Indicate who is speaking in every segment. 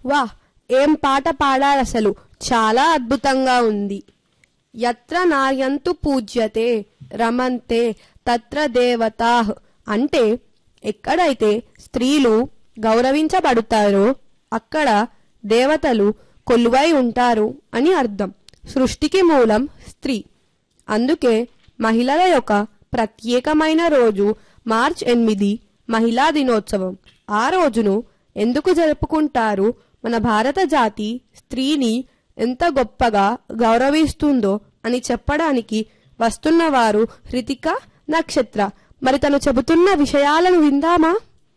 Speaker 1: వాహ్ ఏం పాట పాడారసలు చాలా అద్భుతంగా ఉంది యత్ర నార్యంతు పూజ్యతే రమంతే తత్ర దేవతా అంటే ఎక్కడైతే స్త్రీలు గౌరవించబడతారో అక్కడ దేవతలు కొలువై ఉంటారు అని అర్థం సృష్టికి మూలం స్త్రీ అందుకే మహిళల యొక్క ప్రత్యేకమైన రోజు మార్చ్ ఎనిమిది మహిళా దినోత్సవం ఆ రోజును ఎందుకు జరుపుకుంటారు మన భారత జాతి స్త్రీని ఎంత గొప్పగా గౌరవిస్తుందో అని చెప్పడానికి వస్తున్నవారు హృతిక నక్షత్ర మరి తను చెబుతున్న విషయాలను విందామా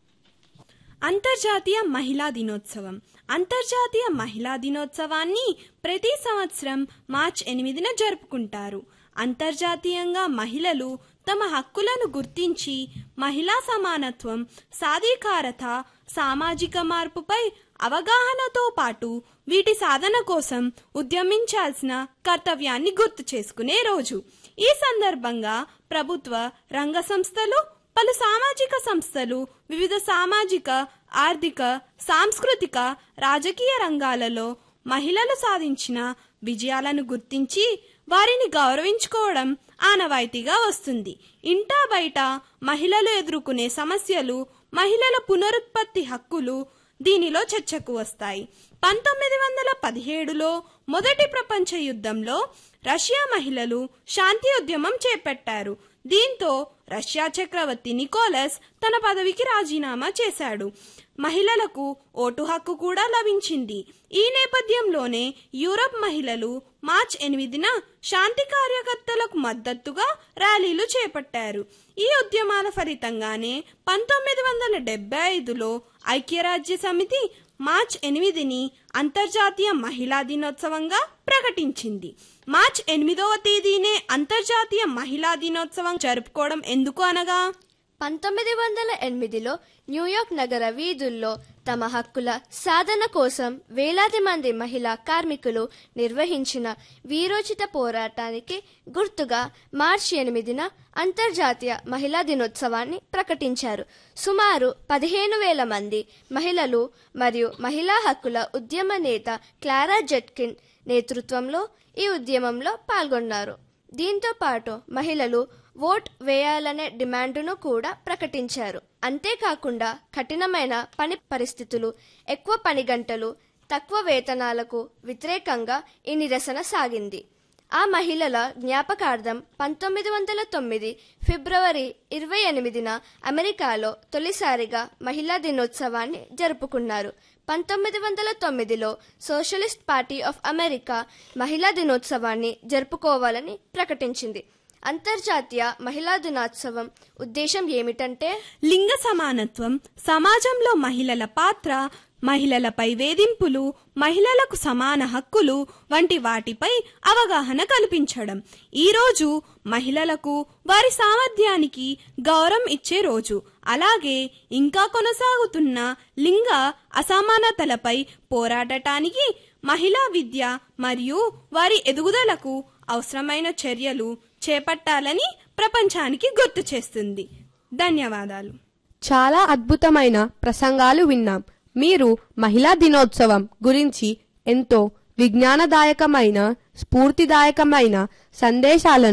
Speaker 2: అంతర్జాతీయ మహిళా దినోత్సవం అంతర్జాతీయ మహిళా దినోత్సవాన్ని ప్రతి సంవత్సరం మార్చ్ ఎనిమిదిన జరుపుకుంటారు అంతర్జాతీయంగా మహిళలు తమ హక్కులను గుర్తించి మహిళా సమానత్వం సాధికారత సామాజిక మార్పుపై అవగాహనతో పాటు వీటి సాధన కోసం ఉద్యమించాల్సిన కర్తవ్యాన్ని గుర్తు చేసుకునే రోజు ఈ సందర్భంగా ప్రభుత్వ రంగ సంస్థలు పలు సామాజిక సంస్థలు వివిధ సామాజిక ఆర్థిక సాంస్కృతిక రాజకీయ రంగాలలో మహిళలు సాధించిన విజయాలను గుర్తించి వారిని గౌరవించుకోవడం ఆనవాయితీగా వస్తుంది ఇంటా బయట మహిళలు ఎదుర్కొనే సమస్యలు మహిళల పునరుత్పత్తి హక్కులు దీనిలో చర్చకు వస్తాయి పంతొమ్మిది వందల పదిహేడులో మొదటి ప్రపంచ యుద్ధంలో రష్యా మహిళలు శాంతి ఉద్యమం చేపట్టారు దీంతో రష్యా చక్రవర్తి నికోలస్ తన పదవికి రాజీనామా చేశాడు మహిళలకు ఓటు హక్కు కూడా లభించింది ఈ నేపథ్యంలోనే యూరప్ మహిళలు మార్చ్ ఎనిమిదిన శాంతి కార్యకర్తలకు మద్దతుగా ర్యాలీలు చేపట్టారు ఈ ఉద్యమాల ఫలితంగానే పంతొమ్మిది వందల డెబ్బై ఐదులో ఐక్యరాజ్య సమితి మార్చ్ ఎనిమిదిని అంతర్జాతీయ మహిళా దినోత్సవంగా ప్రకటించింది మార్చ్ ఎనిమిదవ తేదీనే అంతర్జాతీయ మహిళా దినోత్సవం జరుపుకోవడం ఎందుకు అనగా
Speaker 3: పంతొమ్మిది వందల ఎనిమిదిలో న్యూయార్క్ నగర వీధుల్లో తమ హక్కుల సాధన కోసం వేలాది మంది మహిళా కార్మికులు నిర్వహించిన వీరోచిత పోరాటానికి గుర్తుగా మార్చి ఎనిమిదిన అంతర్జాతీయ మహిళా దినోత్సవాన్ని ప్రకటించారు సుమారు పదిహేను వేల మంది మహిళలు మరియు మహిళా హక్కుల ఉద్యమ నేత క్లారా జెట్కిన్ నేతృత్వంలో ఈ ఉద్యమంలో పాల్గొన్నారు దీంతో పాటు మహిళలు ఓట్ వేయాలనే డిమాండును కూడా ప్రకటించారు అంతేకాకుండా కఠినమైన పని పరిస్థితులు ఎక్కువ పని గంటలు తక్కువ వేతనాలకు వ్యతిరేకంగా ఈ నిరసన సాగింది ఆ మహిళల జ్ఞాపకార్థం పంతొమ్మిది వందల తొమ్మిది ఫిబ్రవరి ఇరవై ఎనిమిదిన అమెరికాలో తొలిసారిగా మహిళా దినోత్సవాన్ని జరుపుకున్నారు పంతొమ్మిది వందల తొమ్మిదిలో సోషలిస్ట్ పార్టీ ఆఫ్ అమెరికా మహిళా దినోత్సవాన్ని జరుపుకోవాలని ప్రకటించింది అంతర్జాతీయ మహిళా దినోత్సవం ఉద్దేశం ఏమిటంటే
Speaker 2: లింగ సమానత్వం సమాజంలో మహిళల పాత్ర మహిళలపై వేధింపులు మహిళలకు సమాన హక్కులు వంటి వాటిపై అవగాహన కల్పించడం ఈ రోజు మహిళలకు వారి సామర్థ్యానికి గౌరవం ఇచ్చే రోజు అలాగే ఇంకా కొనసాగుతున్న లింగ అసమానతలపై పోరాడటానికి మహిళా విద్య మరియు వారి ఎదుగుదలకు అవసరమైన చర్యలు చేపట్టాలని ప్రపంచానికి గుర్తు చేస్తుంది ధన్యవాదాలు
Speaker 1: చాలా అద్భుతమైన ప్రసంగాలు విన్నాం మీరు మహిళా దినోత్సవం గురించి ఎంతో విజ్ఞానదాయకమైన స్ఫూర్తిదాయకమైన సందేశాలను